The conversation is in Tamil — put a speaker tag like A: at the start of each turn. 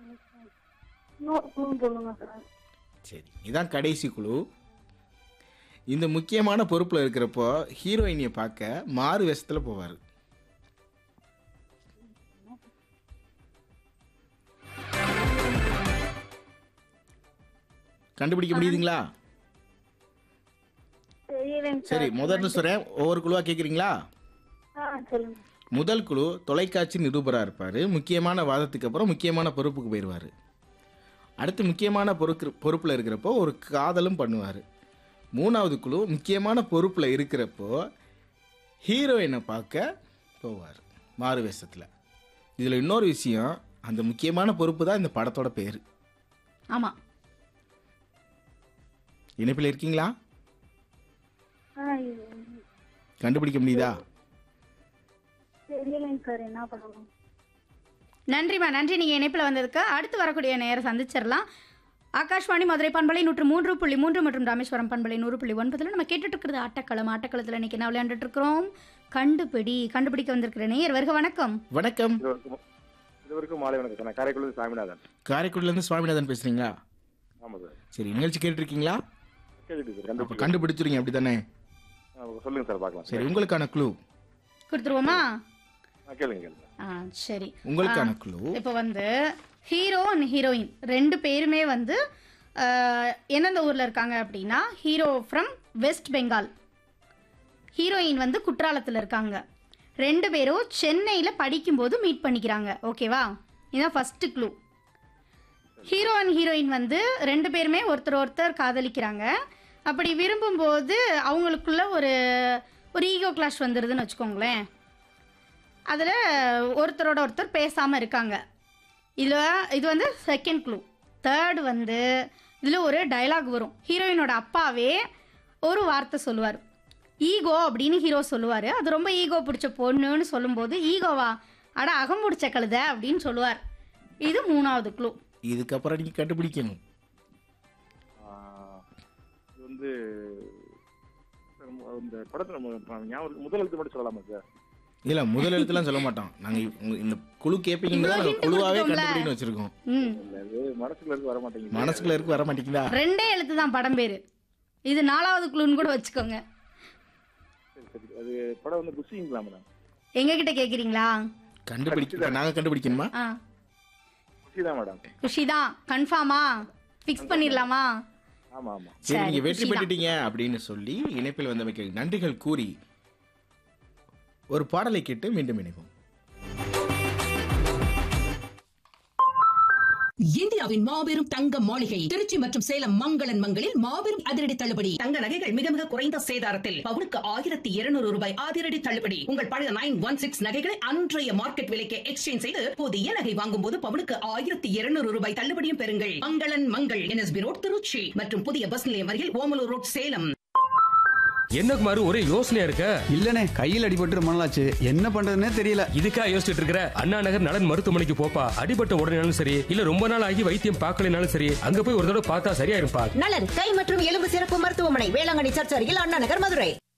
A: இன்னொரு clue சொல்லுங்க சார்
B: சரி இதான் கடைசி குழு இந்த முக்கியமான பொறுப்பில் இருக்கிறப்போ ஹீரோயினியை பார்க்க மாறு வேஷத்தில் போவார் கண்டுபிடிக்க முடியுதுங்களா
A: தெரியலைங்க
B: சரி
A: சார்
B: முதல்ல சொல்கிறேன் ஒவ்வொரு குழுவாக கேட்குறீங்களா
A: ஆ சொல்லுங்க
B: முதல் குழு தொலைக்காட்சி நிருபராக இருப்பார் முக்கியமான வாதத்துக்கு அப்புறம் முக்கியமான பொறுப்புக்கு போயிடுவார் அடுத்து முக்கியமான பொறுக்கு பொறுப்பில் இருக்கிறப்போ ஒரு காதலும் பண்ணுவார் மூணாவது குழு முக்கியமான பொறுப்பில் இருக்கிறப்போ ஹீரோயினை பார்க்க போவார் மாறு வேஷத்தில் இதில் இன்னொரு விஷயம் அந்த முக்கியமான பொறுப்பு தான் இந்த படத்தோட பேர்
C: ஆமா
B: இணைப்பில் இருக்கீங்களா
A: ஆ இது
B: கண்டுபிடிக்க முடியுதா
A: தெரியலைங்க சார் என்ன பண்ணணும்
C: நன்றிம்மா நன்றி நீங்க இணைப்புல வந்ததுக்கு அடுத்து வரக்கூடிய நேரம் சந்திச்சிடலாம் ஆகாஷ்வாணி மதுரை பண்பலை நூற்று மூன்று புள்ளி மூன்று மற்றும் ராமேஸ்வரம் பண்பலை நூறு புள்ளி ஒன்பதுல நம்ம கேட்டுட்டு இருக்கிறது ஆட்டக்களம் ஆட்டக்களத்தில் இன்னைக்கு என்ன விளையாண்டுட்டு இருக்கிறோம் கண்டுபிடி கண்டுபிடிக்க வந்திருக்கிற நேயர் வருக வணக்கம்
B: வணக்கம்
D: இதுவரைக்கும் இதுவரைக்கும் மாலை வணக்கம் சார் நான் காரைக்குடி சாமிநாதன்
B: காரைக்குடிலேருந்து சுவாமிநாதன் பேசுகிறீங்களா
D: ஆமாம் சார்
B: சரி நிகழ்ச்சி கேட்டிருக்கீங்களா
D: கேட்டுட்டு சார்
B: அப்போ
D: கண்டுபிடி
B: கண்டுபிடிச்சிருங்க அப்படி தானே
D: சொல்லுங்க சார் பார்க்கலாம்
B: சரி உங்களுக்கான க்ளூ
C: கொடுத்துருவோமா
D: ஆ, கேளுங்க கேளுங்க
C: ஆ சரி
B: உங்களுக்கான க்ளூ
C: இப்போ வந்து ஹீரோ அண்ட் ஹீரோயின் ரெண்டு பேருமே வந்து ஆஹ், எந்தெந்த ஊரில் இருக்காங்க அப்படின்னா hero from West Bengal heroine வந்து குற்றாலத்தில் இருக்காங்க ரெண்டு பேரும் சென்னையில் படிக்கும்போது மீட் பண்ணிக்கிறாங்க ஓகேவா இதுதான் first clue hero and heroine வந்து ரெண்டு பேருமே ஒருத்தர் ஒருத்தர் காதலிக்கிறாங்க அப்படி விரும்பும்போது அவங்களுக்குள்ள ஒரு ஒரு ஈகோ கிளாஷ் வந்துடுதுன்னு வச்சுக்கோங்களேன் அதில் ஒருத்தரோட ஒருத்தர் பேசாமல் இருக்காங்க இதில் இது வந்து செகண்ட் க்ளூ தேர்ட் வந்து இதில் ஒரு டயலாக் வரும் ஹீரோயினோட அப்பாவே ஒரு வார்த்தை சொல்லுவார் ஈகோ அப்படின்னு ஹீரோ சொல்லுவார் அது ரொம்ப ஈகோ பிடிச்ச பொண்ணுன்னு சொல்லும்போது ஈகோவா அட அகம் பிடிச்ச கழுத அப்படின்னு சொல்லுவார் இது மூணாவது க்ளூ
B: இதுக்கப்புறம் நீங்கள் கண்டுபிடிக்கணும்
D: ஆ, இது வந்து சார், மு- இந்த படத்துல நம்ம ஞாபகம் இருக்கு. முதல் எழுத்து மட்டும் சொல்லலாமா சார்
B: இல்லை முதல் எழுத்துலாம் சொல்ல மாட்டோம் நாங்கள் இந்த குழு கேட்பீங்கன்னு தான் நாங்கள் குழுவாகவே கண்டுபிடின்னு வச்சுருக்கோம்
C: ம்
D: இல்ல இது மனசுல இருந்து வர மாட்டேங்குது
B: மனசுக்குள்ள இருக்கு வர மாட்டேங்குதா
C: ரெண்டே எழுத்து தான் படம் பேர் இது நாலாவது க்ளூன்னு கூட வச்சுக்கோங்க
D: சரி சரி அது படம் வந்து குஷிங்களா மேடம்
C: எங்ககிட்ட கேட்குறீங்களா
B: கண்டுபிடிக்க நாங்கள் கண்டுபிடிக்கணுமா
C: ஆ
D: குஷி தான் மேடம்
C: குஷி தான் கன்ஃபார்மா ஃபிக்ஸ் பண்ணிடலாமா
D: ஆமா ஆமா
B: சரி
C: சரி,
B: நீங்கள் வெற்றி
C: குஷி தான்.
B: பெற்றுட்டீங்க அப்படின்னு சொல்லி இணைப்பில் வந்தமைக்கு நன்றிகள் கூறி ஒரு பாடலை கேட்டு மீண்டும் இணைப்போம்
E: இந்தியாவின் மாபெரும் தங்க மாளிகை திருச்சி மற்றும் சேலம் மங்களன் மங்களில் மாபெரும் அதிரடி தள்ளுபடி தங்க நகைகள் மிக மிக குறைந்த சேதாரத்தில் பவுனுக்கு ஆயிரத்தி இருநூறு ரூபாய் அதிரடி தள்ளுபடி உங்கள் பழைய நைன் ஒன் சிக்ஸ் நகைகளை அன்றைய மார்க்கெட் விலைக்கு எக்ஸ்சேஞ்ச் செய்து புதிய நகை வாங்கும் போது பவுனுக்கு ஆயிரத்தி இருநூறு ரூபாய் தள்ளுபடியும் பெறுங்கள் மங்களன் மங்கள் என்எஸ்பி ரோட் திருச்சி மற்றும் புதிய பஸ் நிலையம் அருகில் ஓமலூர் ரோட் சேலம்
F: என்ன குமாரு ஒரே யோசனையா இருக்க
G: இல்லனே கையில் அடிபட்டு ரொம்ப நாளாச்சு என்ன பண்றதுன்னே தெரியல
F: இதுக்கா யோசிச்சுட்டு இருக்கிற அண்ணா நகர் நலன் மருத்துவமனைக்கு போப்பா அடிபட்ட உடனேனாலும் சரி இல்ல ரொம்ப நாள் ஆகி வைத்தியம் பார்க்கலனாலும் சரி அங்க போய் ஒரு தடவை பார்த்தா சரியா இருப்பா
H: நலன் கை மற்றும் எலும்பு சிறப்பு மருத்துவமனை வேளாங்கண்ணி சர்ச் அருகில் அண்ணா நகர் மதுரை